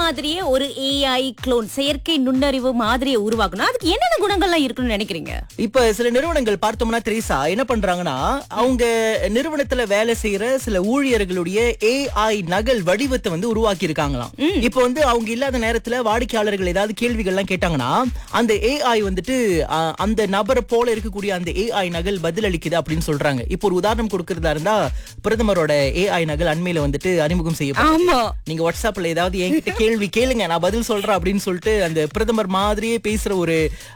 மாதிரியே ஒரு AI clone செயற்கை நுண்ணறிவு மாதிரியை உருவாக்கணும் அதுக்கு என்னென்ன குணங்கள்லாம் இருக்கணும்னு நினைக்கிறீங்க இப்ப சில நிறுவனங்கள் பார்த்தோம்னா திரேசா என்ன பண்றாங்கன்னா அவங்க நிறுவனத்துல வேலை செய்யற சில ஊழியர்களுடைய ஏஐ நகல் வடிவத்தை வந்து உருவாக்கி இருக்காங்களாம் இப்ப வந்து அவங்க இல்லாத நேரத்துல வாடிக்கையாளர்கள் ஏதாவது கேள்விகள் எல்லாம் கேட்டாங்கன்னா அந்த ஏஐ வந்துட்டு ஆ, அந்த நபரை போல இருக்கக்கூடிய அந்த ஏஐ நகல் பதில் அளிக்குது அப்படின்னு சொல்றாங்க இப்போ ஒரு உதாரணம் கொடுக்கறதா இருந்தா பிரதமரோட ஏஐ நகல் அண்மையில வந்துட்டு அறிமுகம் செய்யப்படும் ஆமா நீங்க வாட்ஸ்அப்ல ஏதாவது என்கிட்ட கேள்வி கேளுங்க நான் பதில் சொல்றேன் அப்படின்னு சொல்லிட்டு அந்த பிரதமர் மாதிரியே பேசுற ஒரு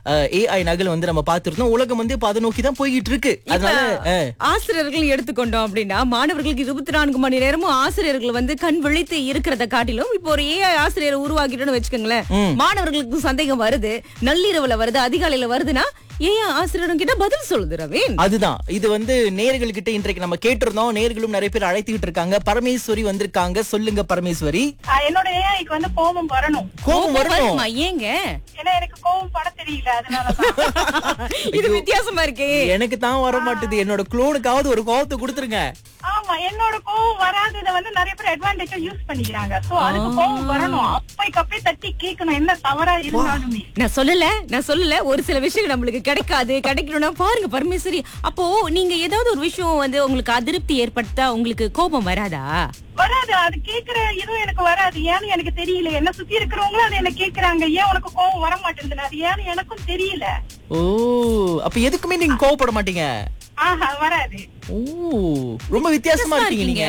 ஏஐ நகல் வந்து நம்ம பார்த்திருந்தோம் உலகம் வந்து இப்ப அதை நோக்கி தான் போய்கிட்டு இருக்கு அதனால அஹ், ஆசிரியர்கள் எடுத்துக்கொண்டோம் அப்படின்னா மாணவர்களுக்கு இருபத்தி நான்கு மணி நேரமும் ஆசிரியர்கள் வந்து கண் விழித்து இருக்கிறத காட்டிலும் இப்போ ஒரு ஏஐ ஆசிரியரை உருவாக்கிட்டோம்னு வச்சுக்கோங்களேன் மாணவர்களுக்கு சந்தேகம் வருது நள்ளிரவுல வருது அதிகாலையில வருதுன்னா ஏஐ ஆசிரியரும் கிட்ட பதில் சொல்லுது ரவீன் அதுதான் இது வந்து நேர்கள் கிட்ட இன்றைக்கு நம்ம கேட்டிருந்தோம் நேர்களும் நிறைய பேர் அழைத்துக்கிட்டு இருக்காங்க பரமேஸ்வரி வந்திருக்காங்க சொல்லுங்க பரமேஸ்வரி ஆஹ் என்னோட ஏஐக்கு வந்து கோபம் வரணும் கோபம் வரணும் வருமா? ஏங்க ஏன்னா எனக்கு கோபம் பட தெரியல அதனாலதான் இது வித்தியாசமா இருக்கே எனக்கு தான் வர மாட்டுது என்னோட குளோனுக்காவது ஒரு கோபத்தை கொடுத்துருங்க ஆமா என்னோட கோவம் வராதத வந்து நிறைய பேர் அட்வான்டேஜா யூஸ் பண்ணிக்கிறாங்க சோ அதுக்கு கோவம் வரணும் அப்பைக்கு அப்பயே தட்டி கேட்கணும் என்ன தவறா இருந்தாலுமே நான் சொல்லல நான் சொல்லல ஒரு சில விஷயம் நம்மளுக்கு கிடைக்காது கிடைக்கணும்னா பாருங்க பரமேஸ்வரி அப்போ நீங்க ஏதாவது ஒரு விஷயம் வந்து உங்களுக்கு அதிருப்தி ஏற்படுத்தா உங்களுக்கு கோபம் வராதா வராது அது கேக்குற இதுவும் எனக்கு வராது ஏன்னு எனக்கு தெரியல என்ன சுத்தி இருக்கிறவங்களும் அது என்ன கேக்குறாங்க ஏன் உனக்கு கோவம் வர மாட்டேங்குது அது ஏன்னு எனக்கும் தெரியல ஓ அப்ப எதுக்குமே நீங்க கோவப்பட மாட்டீங்க ஆஹா வராது ஓ ரொம்ப வித்தியாசமா இருக்கீங்க நீங்க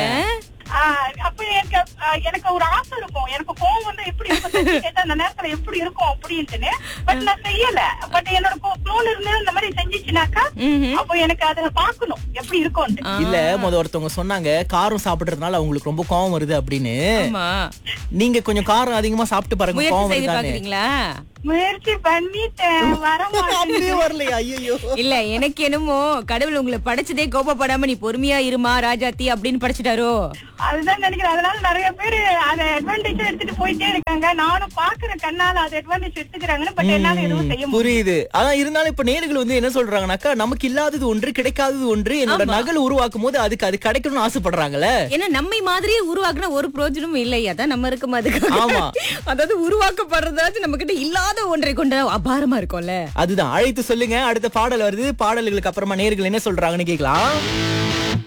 ஆஹ் அப்ப எனக்கு ஆஹ் எனக்கு ஒரு ஆசை இருக்கும் எனக்கு கோவம் வந்து எப்படி இருக்கும் தட்டி கேட்டா அந்த நேரத்துல எப்படி இருக்கும் அப்படின்ட்டுன்னு பட் நான் செய்யல பட் என்னோட குளோன் இருந்து இந்த மாதிரி செஞ்சிச்சுனாக்கா ம்ஹும். அப்போ எனக்கு அதை பார்க்கணும் எப்படி இருக்கும்னு இல்ல முத ஒருத்தவங்க சொன்னாங்க காரம் சாப்பிடுறதுனால அவங்களுக்கு ரொம்ப கோவம் வருது அப்படின்னு ஆமா நீங்க கொஞ்சம் காரம் அதிகமா சாப்பிட்டு பாருங்க முயற்சி கோவம் செய்து வருதான்னு பாக்குறீங்களா முயற்சி பண்ணிட்டேன் வர மாட்டேங்குது அப்படியே வரலையா ஐயோ இல்ல எனக்கு என்னமோ கடவுள் உங்களை படைச்சதே கோபப்படாம நீ பொறுமையா இருமா ராஜாத்தி அப்படின்னு படைச்சிட்டாரோ அதுதான் நினைக்கிறேன் அதனால நிறைய பேரு அதை அட்வான்டேஜ் எடுத்துட்டு போயிட்டே இருக்காங்க நானும் பாக்குற கண்ணால அதை அட்வான்டேஜ் எடுத்துக்கிறாங்கன்னு பட் என்னால எதுவும் செய்ய முடியல புரியுது ஆனா இருந்தாலும் இப்ப நேர்கள் வந்து என்ன சொல்றாங்கன்னாக்கா நமக்கு இல்லாதது ஒன்று கிடைக்காதது ஒன்று என்னோட நகல் உருவாக்கும் போது அதுக்கு அது கிடைக்கணும்னு ஆசைப்படுறாங்கல்ல ஏன்னா நம்மை மாதிரியே உருவாக்குன ஒரு பிரயோஜனமும் இல்லை அதான் நம்ம இருக்கும் அதுக்கு ஆமா. அதாவது உருவாக்கப்படுறதாச்சும் நம்ம கிட்ட இல்லாத ஒன்றை கொண்ட அபாரமா இருக்கும்ல அதுதான் அழைத்து சொல்லுங்க அடுத்த பாடல் வருது பாடல்களுக்கு அப்புறமா நேர்கள் என்ன சொல்றாங்கன்னு கேக்கலாம்